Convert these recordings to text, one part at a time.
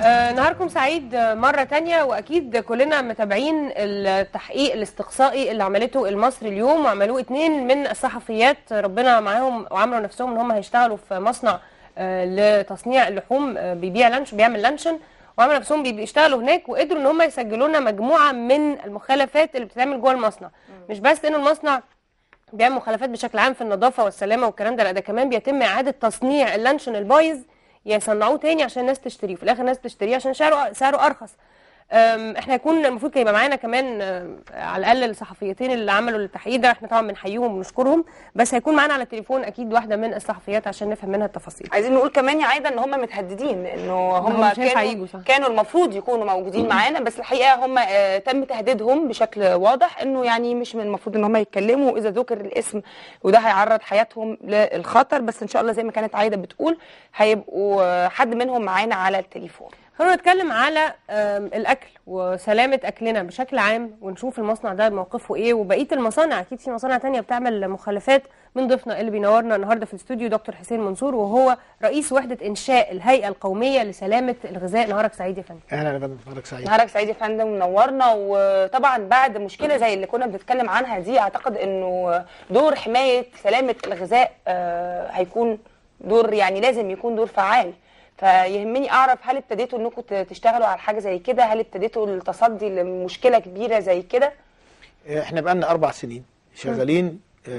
آه، نهاركم سعيد آه، مرة تانية وأكيد كلنا متابعين التحقيق الاستقصائي اللي عملته المصري اليوم وعملوه اتنين من الصحفيات ربنا معاهم وعملوا نفسهم ان هم هيشتغلوا في مصنع آه، لتصنيع اللحوم آه، بيبيع لانش بيعمل لانشون وعملوا نفسهم بي- بيشتغلوا هناك وقدروا ان هم يسجلوا لنا مجموعة من المخالفات اللي بتتعمل جوه المصنع مش بس انه المصنع بيعمل مخالفات بشكل عام في النظافه والسلامه والكلام ده لا ده كمان بيتم اعاده تصنيع اللانشون البايظ يصنعوه تاني عشان الناس تشتريه في الاخر الناس تشتريه عشان سعره سعره ارخص أم، احنا هيكون المفروض كان يبقى معانا كمان أم، على الاقل الصحفيين اللي عملوا التحقيق ده احنا طبعا بنحييهم ونشكرهم بس هيكون معانا على التليفون اكيد واحده من الصحفيات عشان نفهم منها التفاصيل عايزين نقول كمان يا عايده ان هم متهددين انه هم هم مش هينفع كانوا يجوا، صح. كانوا المفروض يكونوا موجودين معانا بس الحقيقه هم آه، تم تهديدهم بشكل واضح انه يعني مش من المفروض ان هم يتكلموا واذا ذكر الاسم وده هيعرض حياتهم للخطر بس ان شاء الله زي ما كانت عايده بتقول هيبقوا آه، حد منهم معانا على التليفون خلونا نتكلم على أم، الاكل وسلامه اكلنا بشكل عام ونشوف المصنع ده موقفه ايه وبقيه المصانع اكيد في مصانع تانية بتعمل مخالفات من ضيفنا اللي بينورنا النهارده في الاستوديو دكتور حسين منصور وهو رئيس وحده انشاء الهيئه القوميه لسلامه الغذاء نهارك سعيد يا فندم اهلا يا فندم حضرتك سعيد نهارك سعيد يا فندم منورنا وطبعا بعد مشكله زي اللي كنا بنتكلم عنها دي اعتقد انه دور حمايه سلامه الغذاء آه، هيكون دور يعني لازم يكون دور فعال فيهمني اعرف هل ابتديتوا انكم ت- تشتغلوا على حاجه زي كده هل ابتديتوا التصدي لمشكله كبيره زي كده احنا بقالنا اربع سنين شغالين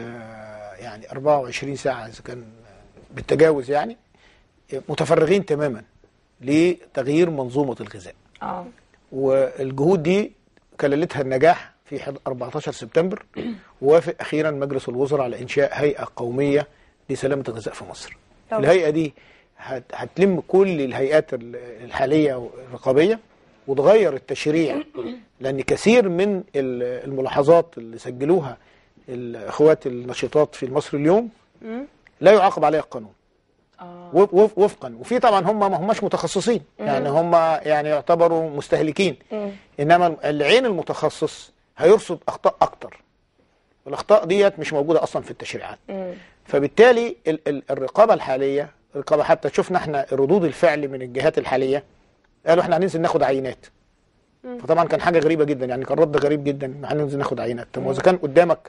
آه، يعني 24 ساعه اذا كان بالتجاوز يعني آه، متفرغين تماما لتغيير منظومه الغذاء اه والجهود دي كللتها النجاح في حد- 14 سبتمبر ووافق اخيرا مجلس الوزراء على انشاء هيئه قوميه لسلامه الغذاء في مصر. طبعا. الهيئه دي هت- هتلم كل الهيئات ال- الحاليه والرقابيه وتغير التشريع لان كثير من ال- الملاحظات اللي سجلوها الاخوات النشيطات في مصر اليوم لا يعاقب عليها القانون. اه وف- وف- وفقا وفي طبعا هم ما هماش متخصصين يعني هم يعني يعتبروا مستهلكين مم. انما العين المتخصص هيرصد اخطاء اكتر الاخطاء ديت مش موجوده اصلا في التشريعات مم. فبالتالي ال ال الرقابه الحاليه الرقابه حتى شفنا احنا ردود الفعل من الجهات الحاليه قالوا احنا هننزل ناخد عينات فطبعا كان حاجه غريبه جدا يعني كان رد غريب جدا ان هننزل ناخد عينات طب واذا كان قدامك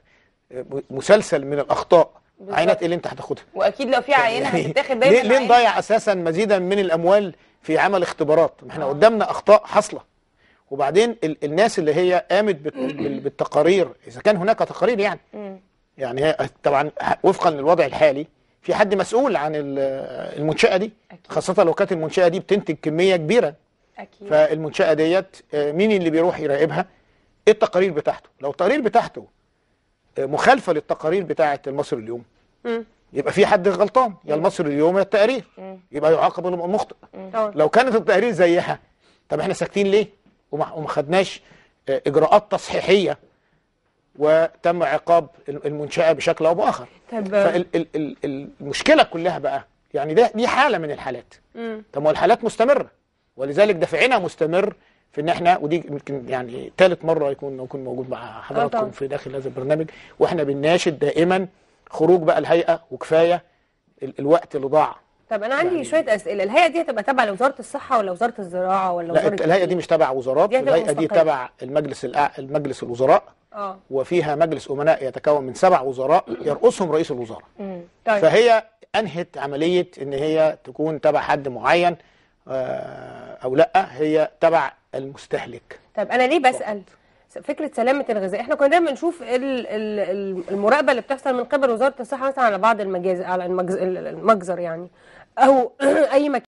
مسلسل من الاخطاء بالظبط. عينات ايه اللي انت هتاخدها واكيد لو في عينه يعني هتتاخد دايما ليه, ليه عينة. نضيع اساسا مزيدا من الاموال في عمل اختبارات ما احنا قدامنا اخطاء حاصله وبعدين ال الناس اللي هي قامت بال- بال- بالتقارير اذا كان هناك تقارير يعني مم. يعني هي طبعا وفقا للوضع الحالي في حد مسؤول عن ال- المنشاه دي أكيد. خاصه لو كانت المنشاه دي بتنتج كميه كبيره اكيد فالمنشاه ديت آه، مين اللي بيروح يراقبها ايه التقارير بتاعته لو التقارير بتاعته آه، مخالفه للتقارير بتاعه المصري اليوم مم. يبقى في حد غلطان يا المصري اليوم يا التقارير مم. يبقى يعاقب المخطئ طبعا لو كانت التقارير زيها طب احنا ساكتين ليه وما وما خدناش آه، اجراءات تصحيحيه وتم عقاب المنشاه بشكل او باخر طب فالمشكله كلها بقى يعني ده دي حاله من الحالات مم. طب ما هو الحالات مستمره ولذلك دافعنا مستمر في ان احنا ودي يمكن يعني ثالث مره يكون يكون موجود مع طبعا. حضراتكم في داخل هذا البرنامج واحنا بنناشد دائما خروج بقى الهيئه وكفايه ال- الوقت اللي ضاع طب انا عندي يعني- شويه اسئله الهيئه دي هتبقى تابعه لوزاره الصحه ولا وزاره الزراعه ولا لا وزاره الهيئه دي مش تبع وزارات دي هتبقى الهيئه دي مستقلة. تبع المجلس الأع... المجلس الوزراء اه وفيها مجلس امناء يتكون من سبع وزراء يرأسهم رئيس الوزراء مم. طيب فهي انهت عمليه ان هي تكون تبع حد معين آه، او لا هي تبع المستهلك طب انا ليه بسال فكره سلامه الغذاء احنا كنا دايما بنشوف ال- ال- ال- المراقبه اللي بتحصل من قبل وزاره الصحه مثلا على بعض المجازر على المجز- المجزر يعني او اي مكان